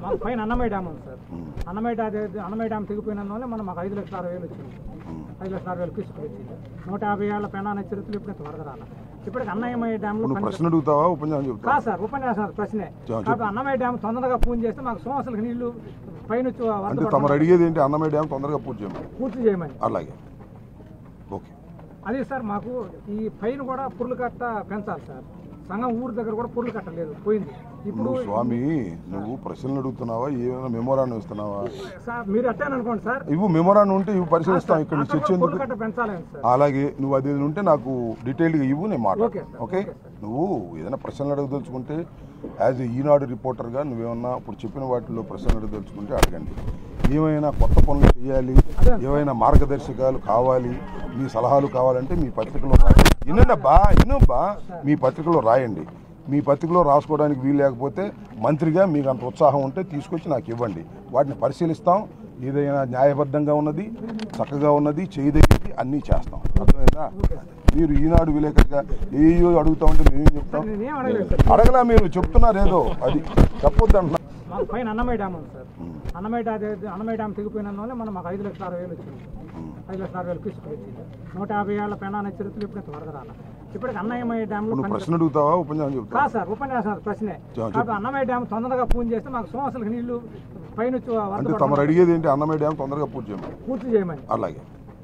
మాకు పైన అన్నమయ్య డ్యామ్ ఉంది సార్ ఉమ్, అన్నమయ్య డ్యామ్ అన్నమయ్య డ్యామ్ తెగిపోయిన వల్ల మనం మాకు ఐదు లక్షల అరవై వేలు వచ్చింది ఉమ్. ఐదు లక్షల అరవై వేలు తీసుకు వచ్చింది నూట యాభై ఏళ్ళ పెనాన చరిత్రలు ఇప్పుడైతే వరద రాల ఇప్పటికి అన్నమయ్య డ్యామ్లో నువ్వు పని ప్రశ్న అడుగుతావా ఉపన్యాసం చెప్తావా కాదు సార్ ఉపన్యాసం ప్రశ్నే చెప్పు. కాబట్టి అన్నమయ్య డ్యామ్ తొందరగా పూజ చేస్తే మాకు సోమసులకు నీళ్లు పైన వచ్చి వరద అంటే పడడం తమరు అడిగేది ఏంటి అన్నమయ్య డ్యామ్ తొందరగా పూర్తి చేయమని పూర్తి చేయమని అలాగే ఓకే అదే సార్ మాకు ఈ పైన కూడా పుర్లు కట్ట పెంచాలి సార్ సంఘం ఊరు దగ్గర కూడా పుర్లు కట్ట లేదు పోయింది ఇప్పుడు నువ్వు స్వామి నువ్వు ప్రశ్నలు అడుగుతున్నావా ఏమైనా మెమోరాన్ని ఇస్తున్నావా సార్ మీరు అట్టాను అనుకోండి సార్ ఇవ్వు మెమోరాన్ని ఉంటే ఇవి పరిశీలిస్తాం ఇక్కడ నుంచి అక్కడ చర్చ కూడా ఎందుకు పుర్లు కట్ట పెంచాలని సార్ అలాగే నువ్వు అది ఉంటే నాకు డీటెయిల్డ్గా ఇవ్వు నేను ఓకే మాట్లాడతాను సార్, ఓకే నువ్వు ఏదైనా ప్రశ్నలు అడగదలుచుకుంటే యాజ్ ఏ ఈనాడు రిపోర్టర్గా నువ్వేమన్నా ఇప్పుడు చెప్పిన వాటిలో ప్రశ్నలు అడగదలుచుకుంటే అడగండి ఏమైనా కొత్త పనులు చేయాలి ఏమైనా మార్గదర్శకాలు కావాలి మీ సలహాలు కావాలంటే మీ పత్రికలో రాయండి వినండి అబ్బా వినబ్బా మీ పత్రికలో రాయండి మీ పత్రికలో రాసుకోవడానికి వీలు లేకపోతే మంత్రిగా మీకు అంత ఉత్సాహం ఉంటే తీసుకొచ్చి నాకు ఇవ్వండి వాటిని పరిశీలిస్తాం ఏదైనా న్యాయబద్ధంగా ఉన్నది చక్కగా ఉన్నది చేయదగినది అన్నీ చేస్తాం అర్థమైందా మీరు ఈనాడు విలేకరుగా ఏయో అడుగుతా ఉంటే మేమేం చెప్తాం నేనేం అడగలేదు సార్ అడగలా మీరు చెప్తున్నారేదో అది చెప్పొద్దు అంటున్నా మాకు పైన అన్నమయ్య డ్యామ్ ఉంది sir Annamayya dam Annamayya dam తెగిపోయిన వల్ల మనం మాకు ఐదు లక్షల అరవై వేలు వచ్చింది ఐదు లక్షల అరవై వేలు తీసుకు వచ్చింది నూట యాభై ఏళ్ళ పెనాన చరిత్రలు ఇప్పుడైతే వరద రాల ఇప్పటికి అన్నమయ్య డ్యామ్లో నువ్వు పని ప్రశ్న అడుగుతావా ఉపన్యాసం చెప్తావా కాదు సార్ ఉపన్యాసం ప్రశ్నే చెప్పు. కాబట్టి అన్నమయ్య డ్యామ్ తొందరగా పూజ చేస్తే మాకు సోమసులకు నీళ్లు పైన వచ్చి వరద అంటే పడడం తమరు అడిగేది ఏంటి అన్నమయ్య డ్యామ్ తొందరగా పూర్తి చేయమని పూర్తి చేయమని అలాగే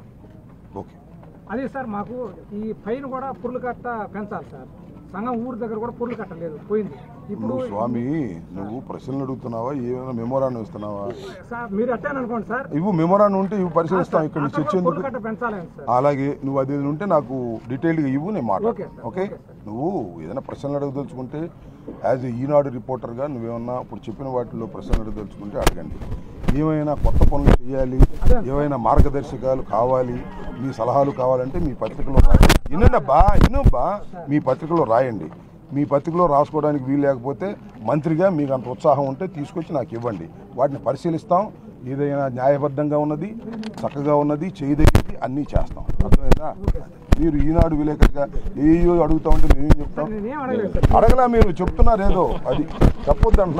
ఓకే అదే సార్ మాకు ఈ పైన కూడా పుర్లు కట్ట పెంచాలి సార్ సంఘం ఊరు దగ్గర కూడా పుర్లు కట్ట లేదు పోయింది ఇప్పుడు నువ్వు స్వామి నువ్వు ప్రశ్నలు అడుగుతున్నావా ఏమైనా మెమోరాన్ని ఇస్తున్నావా సార్ మీరు అట్టాను అనుకోండి సార్ ఇవ్వు మెమోరాన్ని ఉంటే ఇవి పరిశీలిస్తాం ఇక్కడ నుంచి అక్కడ చర్చ కూడా పుర్లు ఎందుకు కట్ట పెంచాలని సార్ అలాగే నువ్వు అది ఉంటే నాకు డీటెయిల్డ్గా ఇవ్వు నేను ఓకే మాట్లాడతాను సార్, ఓకే నువ్వు ఏదైనా ప్రశ్నలు అడగదలుచుకుంటే యాజ్ ఏ ఈనాడు రిపోర్టర్గా నువ్వేమన్నా ఇప్పుడు చెప్పిన వాటిలో ప్రశ్నలు అడగదలుచుకుంటే అడగండి ఏమైనా కొత్త పనులు చేయాలి ఏమైనా మార్గదర్శకాలు కావాలి మీ సలహాలు కావాలంటే మీ పత్రికలో రాయండి వినండి అబ్బా వినబ్బా మీ పత్రికలో రాయండి మీ పత్రికలో రాసుకోవడానికి వీలు లేకపోతే మంత్రిగా మీకు అంత ఉత్సాహం ఉంటే తీసుకొచ్చి నాకు ఇవ్వండి వాటిని పరిశీలిస్తాం ఏదైనా న్యాయబద్ధంగా ఉన్నది చక్కగా ఉన్నది చేయదగినది అన్నీ చేస్తాం అర్థమైందా మీరు ఈనాడు విలేకరుగా ఏయో అడుగుతా ఉంటే మేమేం చెప్తాం నేనేం అడగలేదు సార్ అడగలా మీరు చెప్తున్నారేదో అది చెప్పొద్దు అంటున్నా